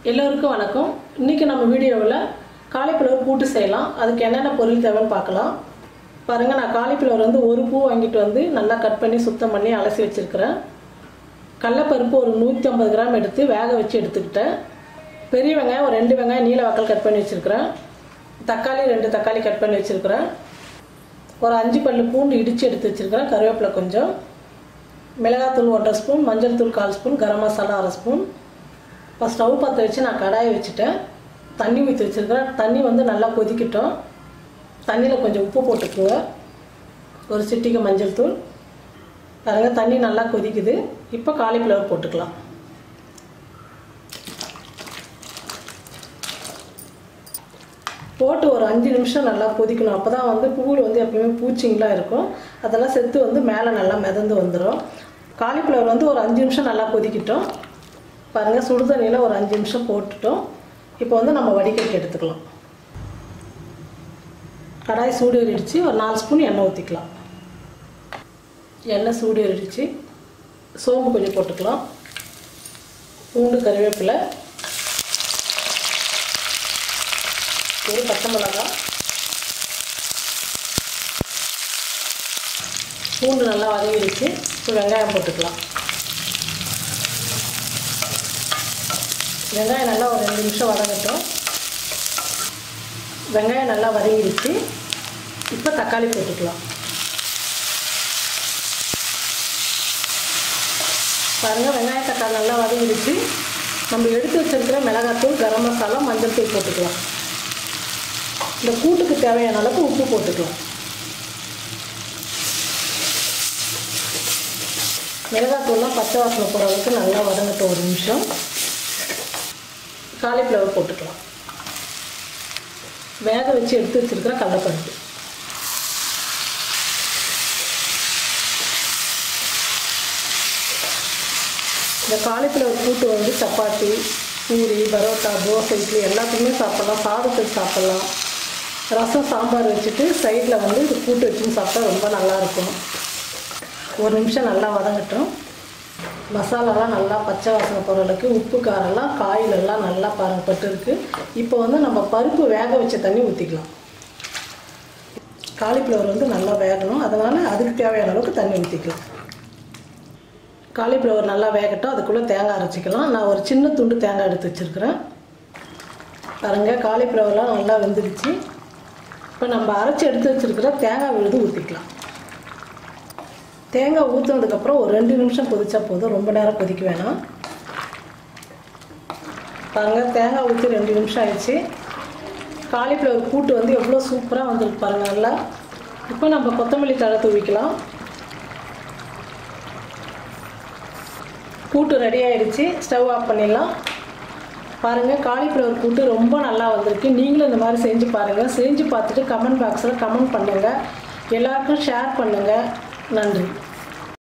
எல்லோருக்கும் வணக்கம் இன்றைக்கி நம்ம வீடியோவில் காலிஃப்ளவர் கூட்டு செய்யலாம் அதுக்கு என்னென்ன பொருள் தேவைன்னு பார்க்கலாம் பாருங்கள் நான் காலிஃப்ளவர் வந்து ஒரு பூ வாங்கிட்டு வந்து நல்லா கட் பண்ணி சுத்தம் பண்ணி அலசி வச்சுருக்கிறேன் கடலப்பருப்பு ஒரு நூற்றி ஐம்பது கிராம் எடுத்து வேக வச்சு எடுத்துக்கிட்டேன் பெரிய வெங்காயம் ஒரு ரெண்டு வெங்காயம் நீல வாக்கல் கட் பண்ணி வச்சுருக்கிறேன் தக்காளி ரெண்டு தக்காளி கட் பண்ணி வச்சுருக்கிறேன் ஒரு அஞ்சு பல்லு பூண்டு இடித்து எடுத்து வச்சுருக்கிறேன் கருவேப்பிலை கொஞ்சம் மிளகாத்தூள் ஒன்றரை ஸ்பூன் மஞ்சள் தூள் கால் ஸ்பூன் கரம் மசாலா அரை ஸ்பூன் இப்போ ஸ்டவ் பற்ற வச்சு நான் கடாயை வச்சுட்டேன் தண்ணி ஊற்றி வச்சுருக்கிறேன் தண்ணி வந்து நல்லா கொதிக்கட்டும் தண்ணியில் கொஞ்சம் உப்பு போட்டுக்குங்க ஒரு சிட்டிக்கு மஞ்சள் தூள் பாருங்க தண்ணி நல்லா கொதிக்குது இப்போ காலிஃப்ளவர் போட்டுக்கலாம் போட்டு ஒரு அஞ்சு நிமிஷம் நல்லா கொதிக்கணும் அப்போ தான் வந்து பூவில் வந்து எப்பயுமே பூச்சிங்களாக இருக்கும் அதெல்லாம் செத்து வந்து மேலே நல்லா மிதந்து வந்துடும் காலிஃப்ளவர் வந்து ஒரு அஞ்சு நிமிஷம் நல்லா கொதிக்கட்டும் பாருங்கள் சுடுதண்ணியில் ஒரு அஞ்சு நிமிஷம் போட்டுட்டோம் இப்போ வந்து நம்ம வடிகட்டி எடுத்துக்கலாம் கடாய் சூடு ஏறிடுச்சு ஒரு நாலு ஸ்பூன் எண்ணெய் ஊற்றிக்கலாம் எண்ணெய் சூடு ஏறிடுச்சு சோம்பு கொஞ்சம் போட்டுக்கலாம் பூண்டு கருவேப்பிலை ஒரு பச்சை மிளகாய் பூண்டு நல்லா வதங்கிடுச்சு இப்போ வெங்காயம் போட்டுக்கலாம் வெங்காயம் நல்லா ஒரு ரெண்டு நிமிஷம் வதங்கட்டும் வெங்காயம் நல்லா வதங்கிடுச்சு இப்போ தக்காளி போட்டுக்கலாம் பாருங்கள் வெங்காய தக்காளி நல்லா வதங்கிடுச்சு நம்ம எடுத்து வச்சிருக்கிற மிளகாத்தூள் கரம் மசாலா மஞ்சள் தூள் போட்டுக்கலாம் இந்த கூட்டுக்கு தேவையான அளவுக்கு உப்பு போட்டுக்கலாம் மிளகாத்தூள்லாம் பச்சை வாசனை போகிற அளவுக்கு நல்லா வதங்கட்டும் ஒரு நிமிஷம் காலிஃப்ளவர் போட்டுக்கலாம் வேக வச்சு எடுத்து வச்சுருக்கிற கடலைப்பருப்பு இந்த காலிஃப்ளவர் கூட்டு வந்து சப்பாத்தி பூரி பரோட்டா தோசை இட்லி எல்லாத்துக்குமே சாப்பிட்லாம் சாதத்துக்கு சாப்பிட்லாம் ரசம் சாம்பார் வச்சுட்டு சைடில் வந்து இது கூட்டு வச்சுன்னு சாப்பிட்டா ரொம்ப நல்லாயிருக்கும் ஒரு நிமிஷம் நல்லா வதங்கட்டும் மசாலாலாம் நல்லா பச்சை வாசனை போகிற அளவுக்கு உப்பு காரெல்லாம் காயிலெல்லாம் நல்லா பட்டு இருக்கு இப்போ வந்து நம்ம பருப்பு வேக வச்ச தண்ணி ஊற்றிக்கலாம் காலிஃப்ளவர் வந்து நல்லா வேகணும் அதனால் அதுக்கு தேவையான அளவுக்கு தண்ணி ஊற்றிக்கலாம் காலிஃப்ளவர் நல்லா வேகட்டும் அதுக்குள்ளே தேங்காய் அரைச்சிக்கலாம் நான் ஒரு சின்ன துண்டு தேங்காய் எடுத்து வச்சுருக்கிறேன் பாருங்கள் காலிஃப்ளவர்லாம் நல்லா வெந்துடுச்சு இப்போ நம்ம அரைச்சி எடுத்து வச்சுருக்கிற தேங்காய் விழுது ஊற்றிக்கலாம் தேங்காய் ஊற்றுனதுக்கப்புறம் ஒரு ரெண்டு நிமிஷம் கொதிச்சா போதும் ரொம்ப நேரம் கொதிக்க வேணாம் பாருங்கள் தேங்காய் ஊற்றி ரெண்டு நிமிஷம் ஆயிடுச்சு காலிஃப்ளவர் கூட்டு வந்து எவ்வளோ சூப்பராக வந்துருக்கு பாருங்கள் நல்லா இப்போ நம்ம கொத்தமல்லி தழை தூவிக்கலாம் கூட்டு ரெடி ஆகிடுச்சு ஸ்டவ் ஆஃப் பண்ணிடலாம் பாருங்கள் காலிஃப்ளவர் கூட்டு ரொம்ப நல்லா வந்திருக்கு நீங்களும் இந்த மாதிரி செஞ்சு பாருங்கள் செஞ்சு பார்த்துட்டு கமெண்ட் பாக்ஸில் கமெண்ட் பண்ணுங்கள் எல்லாருக்கும் ஷேர் பண்ணுங்கள் நன்றி